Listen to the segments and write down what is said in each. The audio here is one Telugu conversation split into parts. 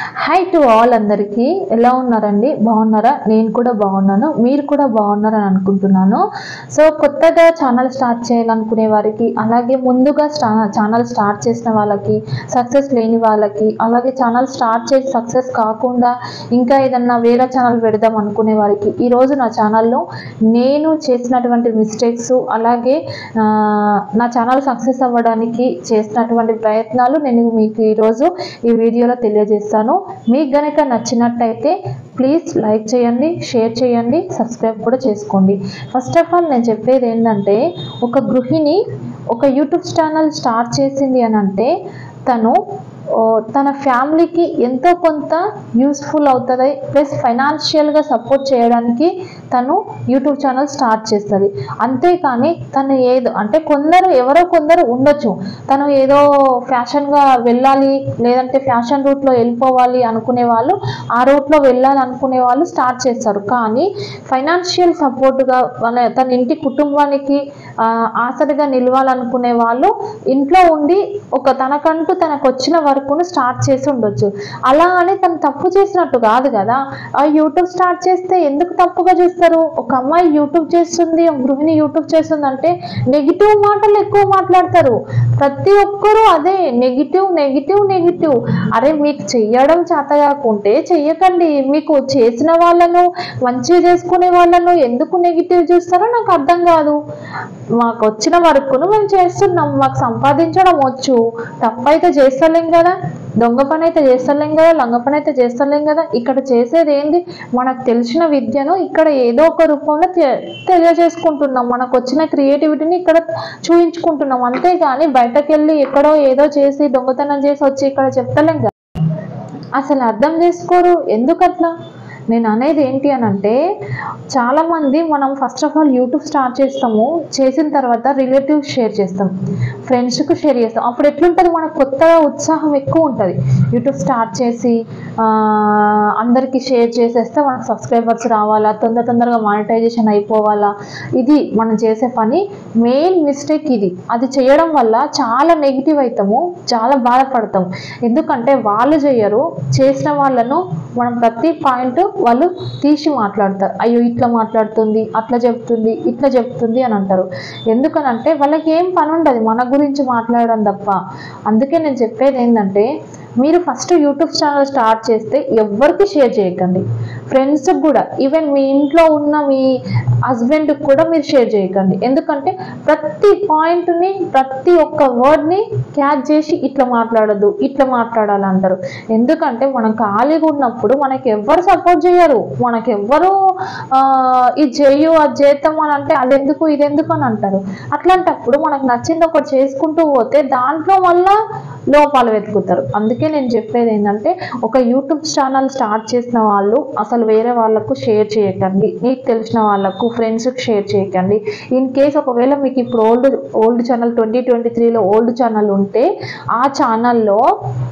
హాయ్ టు ఆల్ అందరికీ ఎలా ఉన్నారండి బాగున్నారా నేను కూడా బాగున్నాను మీరు కూడా బాగున్నారని అనుకుంటున్నాను సో కొత్తగా ఛానల్ స్టార్ట్ చేయాలనుకునే వారికి అలాగే ముందుగా స్టా ఛానల్ స్టార్ట్ చేసిన వాళ్ళకి సక్సెస్ లేని వాళ్ళకి అలాగే ఛానల్ స్టార్ట్ చేసి సక్సెస్ కాకుండా ఇంకా ఏదన్నా వేరే ఛానల్ పెడదాం అనుకునే వారికి ఈరోజు నా ఛానల్లో నేను చేసినటువంటి మిస్టేక్స్ అలాగే ఆ, నా ఛానల్ సక్సెస్ అవ్వడానికి చేసినటువంటి ప్రయత్నాలు నేను మీకు ఈరోజు ఈ వీడియోలో తెలియజేస్తాను మీకు గనక నచ్చినట్టయితే ప్లీజ్ లైక్ చేయండి షేర్ చేయండి సబ్స్క్రైబ్ కూడా చేసుకోండి ఫస్ట్ ఆఫ్ ఆల్ నేను చెప్పేది ఏంటంటే ఒక గృహిణి ఒక యూట్యూబ్ ఛానల్ స్టార్ట్ చేసింది అని అంటే తను ఓ, తన ఫ్యామిలీకి ఎంతో కొంత యూస్ఫుల్ అవుతుంది ప్లస్ ఫైనాన్షియల్గా సపోర్ట్ చేయడానికి తను యూట్యూబ్ ఛానల్ స్టార్ట్ చేస్తుంది అంతేకాని తను ఏదో అంటే కొందరు ఎవరో కొందరు ఉండొచ్చు తను ఏదో ఫ్యాషన్గా వెళ్ళాలి లేదంటే ఫ్యాషన్ రూట్లో వెళ్ళిపోవాలి అనుకునే వాళ్ళు ఆ రూట్లో వెళ్ళాలి అనుకునే వాళ్ళు స్టార్ట్ చేస్తారు కానీ ఫైనాన్షియల్ సపోర్ట్గా వాళ్ళ తన ఇంటి కుటుంబానికి ఆ, ఆసరిగా నిలవాలనుకునే వాళ్ళు ఇంట్లో ఉండి ఒక తనకంటూ తనకు వచ్చిన వర్క్ను స్టార్ట్ చేసి ఉండొచ్చు అలా అని తను తప్పు చేసినట్టు కాదు కదా ఆ యూట్యూబ్ స్టార్ట్ చేస్తే ఎందుకు తప్పుగా చూస్తారు ఒక అమ్మాయి యూట్యూబ్ చేస్తుంది ఒక గృహిణి యూట్యూబ్ చేస్తుంది అంటే నెగిటివ్ మాటలు ఎక్కువ మాట్లాడతారు ప్రతి ఒక్కరూ అదే నెగిటివ్ నెగిటివ్ నెగిటివ్ అరే మీకు చెయ్యడం చేత కాకుంటే చెయ్యకండి మీకు చేసిన వాళ్ళను మంచిగా చేసుకునే వాళ్ళను ఎందుకు నెగిటివ్ చూస్తారో నాకు అర్థం కాదు మాకు వచ్చిన వర్క్ను మేము చేస్తున్నాం మాకు సంపాదించడం వచ్చు తప్పైతే చేస్తలేం కదా దొంగ పని అయితే చేస్తలేం కదా లంగ పని అయితే చేస్తలేం కదా ఇక్కడ చేసేది ఏంది మనకు తెలిసిన విద్యను ఇక్కడ ఏదో ఒక రూపంలో తె- తెలియజేసుకుంటున్నాం మనకు వచ్చిన క్రియేటివిటీని ఇక్కడ చూయించుకుంటున్నాం అంతేగాని బయటకు వెళ్ళి ఎక్కడో ఏదో చేసి దొంగతనం చేసి వచ్చి ఇక్కడ చెప్తలేం కదా అసలు అర్థం చేసుకోరు ఎందుకు అట్లా నేను అనేది ఏంటి అని అంటే చాలామంది మనం first of all YouTube start చేస్తాము చేసిన తర్వాత రిలేటివ్స్ షేర్ చేస్తాం ఫ్రెండ్స్కి షేర్ చేస్తాం అప్పుడు ఎట్లుంటుంది మనకు కొత్తగా ఉత్సాహం ఎక్కువ ఉంటుంది యూట్యూబ్ స్టార్ట్ చేసి ఆ, అందరికీ షేర్ చేసేస్తే మనకు సబ్స్క్రైబర్స్ రావాలా తొందర తొందరగా మానిటైజేషన్ అయిపోవాలా ఇది మనం చేసే పని మెయిన్ మిస్టేక్ ఇది అది చేయడం వల్ల చాలా నెగిటివ్ అవుతాము చాలా బాధపడతాం ఎందుకంటే వాళ్ళు చేయరు చేసిన వాళ్ళను మనం ప్రతి పాయింట్ వాళ్ళు తీసి మాట్లాడతారు అయ్యో ఇట్లా మాట్లాడుతుంది అట్లా చెప్తుంది ఇట్లా చెప్తుంది అని అంటారు ఎందుకనంటే వాళ్ళకి ఏం పని ఉండదు మన గురించి మాట్లాడడం తప్ప అందుకే నేను చెప్పేది ఏంటంటే మీరు ఫస్ట్ యూట్యూబ్ ఛానల్ స్టార్ట్ చేస్తే ఎవ్వరికి షేర్ చేయకండి ఫ్రెండ్స్కి కూడా ఈవెన్ మీ ఇంట్లో ఉన్న మీ హస్బెండ్కి కూడా మీరు షేర్ చేయకండి ఎందుకంటే ప్రతి పాయింట్ని ప్రతి ఒక్క వర్డ్ని క్యాచ్ చేసి ఇట్లా మాట్లాడద్దు ఇట్లా మాట్లాడాలంటారు ఎందుకంటే మనం ఖాళీగా ఉన్నప్పుడు మనకి ఎవ్వరు సపోర్ట్ చేయరు మనకి ఎవ్వరు ఆ, ఇది చెయ్యు అది చేద్దాం అని అంటే అది ఎందుకు ఇది ఎందుకు అని అంటారు అట్లాంటప్పుడు మనకు నచ్చింది ఒకటి చేసుకుంటూ పోతే దాంట్లో మళ్ళా లోపాలు వెతుకుతారు అందుకే నేను చెప్పేది ఏంటంటే ఒక యూట్యూబ్ ఛానల్ స్టార్ట్ చేసిన వాళ్ళు అసలు వేరే వాళ్ళకు షేర్ చేయకండి మీకు తెలిసిన వాళ్ళకు ఫ్రెండ్స్కి షేర్ చేయకండి ఇన్ కేస్ ఒకవేళ మీకు ఇప్పుడు old old channel twenty twenty త్రీలో ఓల్డ్ ఛానల్ ఉంటే ఆ ఛానల్లో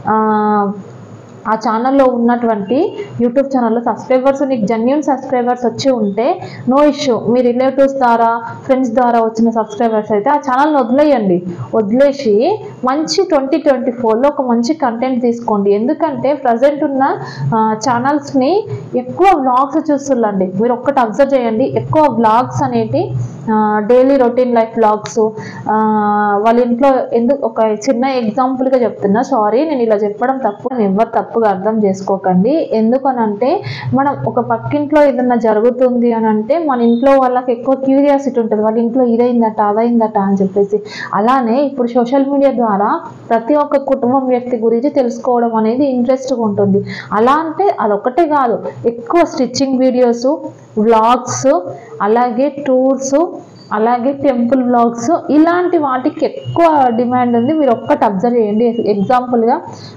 ఆ ఛానల్లో ఉన్నటువంటి యూట్యూబ్ ఛానల్లో సబ్స్క్రైబర్స్ నీకు జెన్యున్ సబ్స్క్రైబర్స్ వచ్చి ఉంటే నో ఇష్యూ మీ రిలేటివ్స్ ద్వారా ఫ్రెండ్స్ ద్వారా వచ్చిన సబ్స్క్రైబర్స్ అయితే ఆ ఛానల్ని వదిలేయండి వదిలేసి మంచి ట్వంటీ ట్వంటీ ఫోర్లో ఒక మంచి కంటెంట్ తీసుకోండి ఎందుకంటే ప్రజెంట్ ఉన్న ఛానల్స్ని ఎక్కువ వ్లాగ్స్ చూస్తుండండి మీరు ఒక్కటి అబ్జర్వ్ చేయండి ఎక్కువ వ్లాగ్స్ అనేటి డైలీ రొటీన్ లైఫ్ వ్లాగ్స్ వాళ్ళ ఇంట్లో ఎందుకు ఒక చిన్న ఎగ్జాంపుల్గా చెప్తున్నా సారీ నేను ఇలా చెప్పడం తప్పు నేను ఎవరు తప్పుగా అర్థం చేసుకోకండి ఎందుకనంటే మనం ఒక పక్కింట్లో ఏదన్నా జరుగుతుంది అని అంటే మన ఇంట్లో వాళ్ళకి ఎక్కువ క్యూరియాసిటీ ఉంటుంది వాళ్ళ ఇంట్లో ఇదైందట అదైందట అని చెప్పేసి అలానే ఇప్పుడు సోషల్ మీడియా ద్వారా ప్రతి ఒక్క కుటుంబం వ్యక్తి గురించి తెలుసుకోవడం అనేది ఇంట్రెస్ట్గా ఉంటుంది అలా అంటే అదొకటే కాదు ఎక్కువ స్టిచ్చింగ్ వీడియోస్ వ్లాగ్స్ అలాగే టూర్స్ అలాగే టెంపుల్ వ్లాగ్స్ ఇలాంటి వాటికి ఎక్కువ డిమాండ్ ఉంది మీరు ఒక్కటి అబ్జర్వ్ చేయండి ఎగ్జాంపుల్గా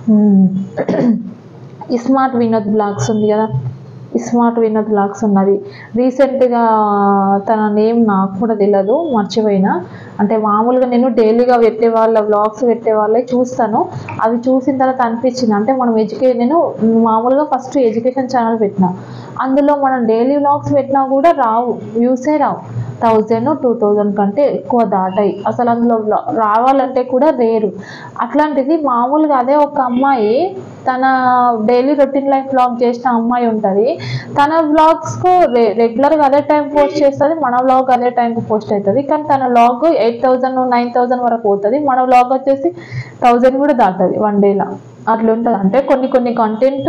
స్మార్ట్ వినోద్ బ్లాగ్స్ ఉంది కదా స్మార్ట్ వినోద్ బ్లాగ్స్ ఉన్నది రీసెంట్గా తన నేమ్ నాకు కూడా తెలియదు మర్చిపోయినా అంటే మామూలుగా నేను డైలీగా పెట్టే వాళ్ళ వ్లాగ్స్ పెట్టే వాళ్ళే చూస్తాను అవి చూసిన తర్వాత అనిపించింది అంటే మనం ఎడ్యుకే నేను మామూలుగా ఫస్ట్ ఎడ్యుకేషన్ ఛానల్ పెట్టిన అందులో మనం డైలీ వ్లాగ్స్ పెట్టినా కూడా రావు వ్యూసే రావు థౌజండ్ టూ థౌజండ్ కంటే ఎక్కువ దాటాయి అసలు అందులో వ్లా- రావాలంటే కూడా రేరు అట్లాంటిది మామూలుగా అదే ఒక అమ్మాయి తన డైలీ రొటీన్ లైఫ్ వ్లాగ్ చేసిన అమ్మాయి ఉంటుంది తన వ్లాగ్స్కు రె రెగ్యులర్గా అదే టైం పోస్ట్ చేస్తుంది మన వ్లాగ్ అదే టైంకి పోస్ట్ అవుతుంది కానీ తన vlog eight thousand nine thousand వరకు పోతుంది మన వ్లాగ్ వచ్చేసి థౌజండ్ కూడా దాటుతుంది వన్ డేలో అట్లా ఉంటుంది అంటే కొన్ని కొన్ని కంటెంట్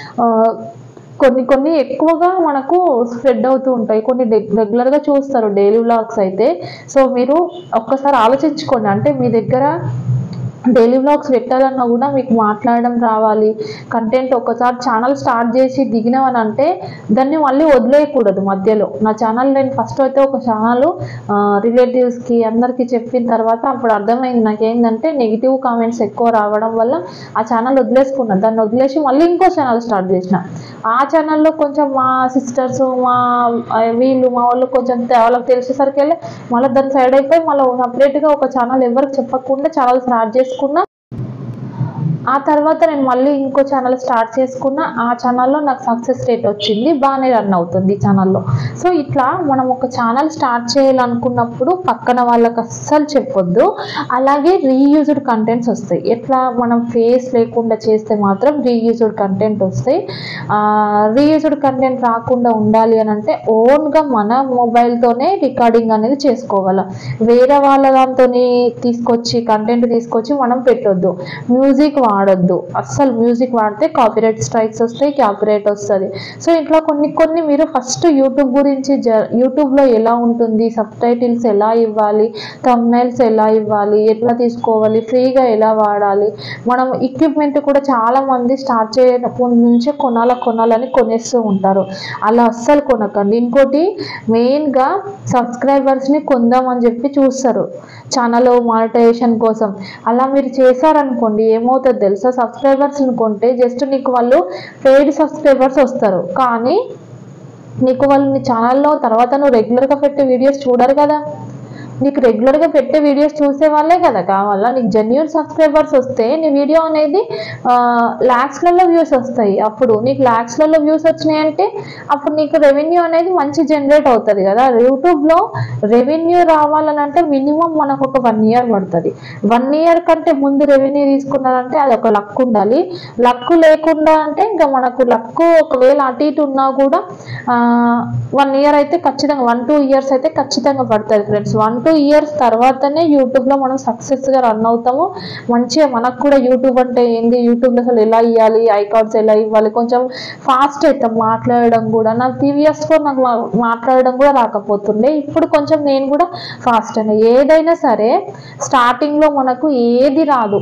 కొన్ని కొన్ని ఎక్కువగా మనకు స్ప్రెడ్ అవుతూ ఉంటాయి కొన్ని రెగ్యులర్గా చూస్తారు డైలీ వ్లాగ్స్ అయితే సో మీరు ఒక్కసారి ఆలోచించుకోండి అంటే మీ దగ్గర డైలీ వ్లాగ్స్ పెట్టాలన్నా కూడా మీకు మాట్లాడడం రావాలి కంటెంట్ ఒకసారి ఛానల్ స్టార్ట్ చేసి దిగినామని అంటే దాన్ని మళ్ళీ వదిలేయకూడదు మధ్యలో నా ఛానల్ నేను ఫస్ట్ అయితే ఒక ఛానల్ రిలేటివ్స్కి అందరికీ చెప్పిన తర్వాత అప్పుడు అర్థమైంది నాకేంటంటే నెగిటివ్ కామెంట్స్ ఎక్కువ రావడం వల్ల ఆ ఛానల్ వదిలేసుకున్నాను దాన్ని వదిలేసి మళ్ళీ ఇంకో ఛానల్ స్టార్ట్ చేసిన ఆ ఛానల్లో కొంచెం మా సిస్టర్స్ మా ఆ, వీళ్ళు మా వాళ్ళు కొంచెం తె- వాళ్ళకి తెలిసేసరికి వెళ్ళి మళ్ళీ దాని సైడ్ అయిపోయి మళ్ళీ సపరేట్గా ఒక ఛానల్ ఎవరికి చెప్పకుండా ఛానల్ స్టార్ట్ చేసుకున్నా ఆ తర్వాత నేను మళ్ళీ ఇంకో ఛానల్ స్టార్ట్ చేసుకున్న ఆ ఛానల్లో నాకు సక్సెస్ రేట్ వచ్చింది బాగానే రన్ అవుతుంది ఈ ఛానల్లో సో ఇట్లా మనం ఒక ఛానల్ స్టార్ట్ చేయాలనుకున్నప్పుడు పక్కన వాళ్ళకి అస్సలు చెప్పొద్దు అలాగే రీయూజ్డ్ కంటెంట్స్ వస్తాయి ఎట్లా మనం ఫేస్ లేకుండా చేస్తే మాత్రం రీయూజ్డ్ కంటెంట్ వస్తాయి రీయూజ్డ్ కంటెంట్ రాకుండా ఉండాలి అని అంటే ఓన్గా మన మొబైల్తోనే రికార్డింగ్ అనేది చేసుకోవాలి వేరే వాళ్ళ దాంతో తీసుకొచ్చి కంటెంట్ తీసుకొచ్చి మనం పెట్టొద్దు మ్యూజిక్ వాడొద్దు అస్సలు మ్యూజిక్ వాడితే కాపీరైట్ స్ట్రైక్స్ వస్తాయి కాపీరైట్ వస్తుంది సో ఇట్లా కొన్ని కొన్ని మీరు ఫస్ట్ యూట్యూబ్ గురించి జ యూట్యూబ్లో ఎలా ఉంటుంది సబ్ టైటిల్స్ ఎలా ఇవ్వాలి thumbnails ఎలా ఇవ్వాలి ఎట్లా తీసుకోవాలి ఫ్రీగా ఎలా వాడాలి మనం ఎక్విప్మెంట్ కూడా చాలా మంది స్టార్ట్ చేయనప్పటి నుంచే కొనాల కొనాలని కొనేస్తూ ఉంటారు అలా అస్సలు కొనకండి ఇంకోటి మెయిన్గా సబ్స్క్రైబర్స్ని కొందామని చెప్పి చూస్తారు ఛానల్ మానిటైజేషన్ కోసం అలా మీరు చేశారనుకోండి ఏమవుతుంది తెలుసా సబ్స్క్రైబర్స్ని కొంటే జస్ట్ నీకు వాళ్ళు పెయిడ్ సబ్స్క్రైబర్స్ వస్తారు కానీ నీకు వాళ్ళు నీ ఛానల్లో తర్వాత నువ్వు రెగ్యులర్గా పెట్టే వీడియోస్ చూడరు కదా నీకు రెగ్యులర్గా పెట్టే వీడియోస్ చూసే వాళ్ళే కదా కావాలా నీకు జెన్యున్ సబ్స్క్రైబర్స్ వస్తే నీ వీడియో అనేది ల్యాక్స్లలో వ్యూస్ వస్తాయి అప్పుడు నీకు ల్యాక్స్లలో వ్యూస్ వచ్చినాయంటే అప్పుడు నీకు రెవెన్యూ అనేది మంచి జనరేట్ అవుతుంది కదా యూట్యూబ్లో రెవెన్యూ రావాలని అంటే మినిమం మనకు ఒక వన్ ఇయర్ పడుతుంది వన్ ఇయర్ కంటే ముందు రెవెన్యూ తీసుకున్నారంటే అది ఒక లక్ ఉండాలి లక్ లేకుండా అంటే ఇంకా మనకు లక్ ఒకవేళ అటు ఇటు ఉన్నా కూడా వన్ ఇయర్ అయితే ఖచ్చితంగా వన్ టూ ఇయర్స్ అయితే ఖచ్చితంగా పడుతుంది ఫ్రెండ్స్ వన్ టూ ఇయర్స్ తర్వాతనే యూట్యూబ్లో మనం సక్సెస్గా రన్ అవుతాము మంచిగా మనకు కూడా యూట్యూబ్ అంటే ఏంది యూట్యూబ్లో అసలు ఎలా ఇవ్వాలి ఐకార్డ్స్ ఎలా ఇవ్వాలి కొంచెం ఫాస్ట్ అవుతాం మాట్లాడడం కూడా నాకు టీవీఎస్లో నాకు మా- మాట్లాడడం కూడా రాకపోతుండే ఇప్పుడు కొంచెం నేను కూడా ఫాస్ట్ అయినా ఏదైనా సరే స్టార్టింగ్లో మనకు ఏది రాదు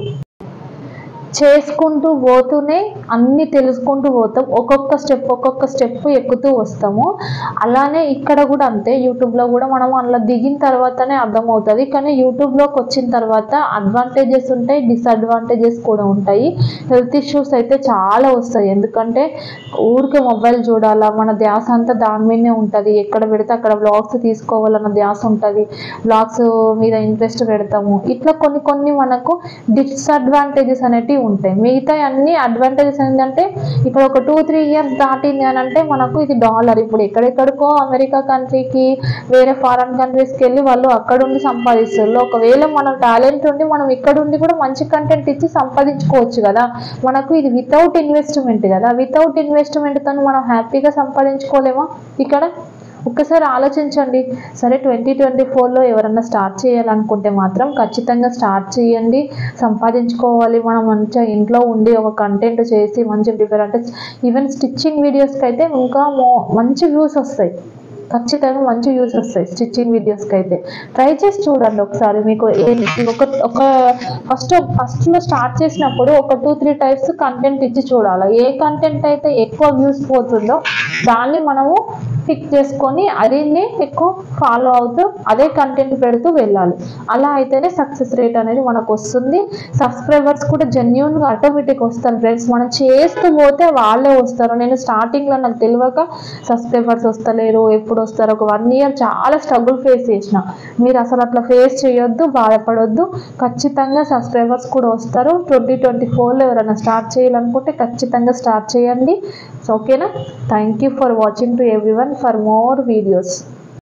చేసుకుంటూ పోతూనే అన్ని తెలుసుకుంటూ పోతాం ఒక్కొక్క స్టెప్ ఒక్కొక్క స్టెప్ ఎక్కుతూ వస్తాము అలానే ఇక్కడ కూడా అంతే యూట్యూబ్లో కూడా మనం అందులో దిగిన తర్వాతనే అర్థమవుతుంది కానీ యూట్యూబ్లోకి వచ్చిన తర్వాత అడ్వాంటేజెస్ ఉంటాయి డిసడ్వాంటేజెస్ కూడా ఉంటాయి హెల్త్ ఇష్యూస్ అయితే చాలా వస్తాయి ఎందుకంటే ఊరికే మొబైల్ చూడాలా మన ధ్యాస అంతా దాని మీదనే ఉంటుంది ఎక్కడ పెడితే అక్కడ బ్లాగ్స్ తీసుకోవాలన్న ధ్యాస ఉంటుంది బ్లాగ్స్ మీద ఇంట్రెస్ట్ పెడతాము ఇట్లా కొన్ని కొన్ని మనకు డిసడ్వాంటేజెస్ అనేటివి ఉంటాయి మిగతా అన్ని అడ్వాంటేజెస్ ఏంటంటే ఇక్కడ ఒక టూ త్రీ ఇయర్స్ దాటింది అని అంటే మనకు ఇది డాలర్ ఇప్పుడు ఎక్కడెక్కడికో అమెరికా కంట్రీకి వేరే ఫారెన్ కంట్రీస్కి వెళ్ళి వాళ్ళు అక్కడుండి సంపాదిస్తారు ఒకవేళ మన టాలెంట్ ఉండి మనం ఇక్కడుండి కూడా మంచి కంటెంట్ ఇచ్చి సంపాదించుకోవచ్చు కదా మనకు ఇది వితౌట్ ఇన్వెస్ట్మెంట్ కదా వితౌట్ ఇన్వెస్ట్మెంట్తో మనం హ్యాపీగా సంపాదించుకోలేమా ఇక్కడ ఒక్కసారి ఆలోచించండి సరే ట్వంటీ ట్వంటీ ఫోర్లో ఎవరన్నా స్టార్ట్ చేయాలనుకుంటే మాత్రం ఖచ్చితంగా స్టార్ట్ చేయండి సంపాదించుకోవాలి మనం మంచిగా ఇంట్లో ఉండి ఒక కంటెంట్ చేసి మంచి ప్రిపేర్ అంటే ఈవెన్ స్టిచ్చింగ్ వీడియోస్కి అయితే ఇంకా మో మంచి వ్యూస్ వస్తాయి ఖచ్చితంగా మంచి యూస్ వస్తాయి స్టిచ్చింగ్ వీడియోస్కి అయితే ట్రై చేసి చూడండి ఒకసారి మీకు ఏ- ఒక ఒక ఫస్ట్ ఫస్ట్లో స్టార్ట్ చేసినప్పుడు ఒక టూ త్రీ టైప్స్ కంటెంట్ ఇచ్చి చూడాలి ఏ కంటెంట్ అయితే ఎక్కువ వ్యూస్ పోతుందో దాన్ని మనము పిక్ చేసుకొని అదిని ఎక్కువ ఫాలో అవుతూ అదే కంటెంట్ పెడుతూ వెళ్ళాలి అలా అయితేనే సక్సెస్ రేట్ అనేది మనకు వస్తుంది సబ్స్క్రైబర్స్ కూడా జెన్యున్గా ఆటోమేటిక్ వస్తారు ఫ్రెండ్స్ మనం చేస్తూ పోతే వాళ్ళే వస్తారు నేను స్టార్టింగ్లో నాకు తెలియక సబ్స్క్రైబర్స్ వస్తలేరు ఎప్పుడు వస్తారు ఒక వన్ ఇయర్ చాలా స్ట్రగుల్ ఫేస్ చేసిన మీరు అసలు అట్లా ఫేస్ చేయొద్దు బాధపడొద్దు ఖచ్చితంగా సబ్స్క్రైబర్స్ కూడా వస్తారు ట్వంటీ ట్వంటీ ఫోర్లో ఎవరైనా స్టార్ట్ చేయాలనుకుంటే ఖచ్చితంగా స్టార్ట్ చేయండి సో ఓకేనా thank you for watching to everyone for more videos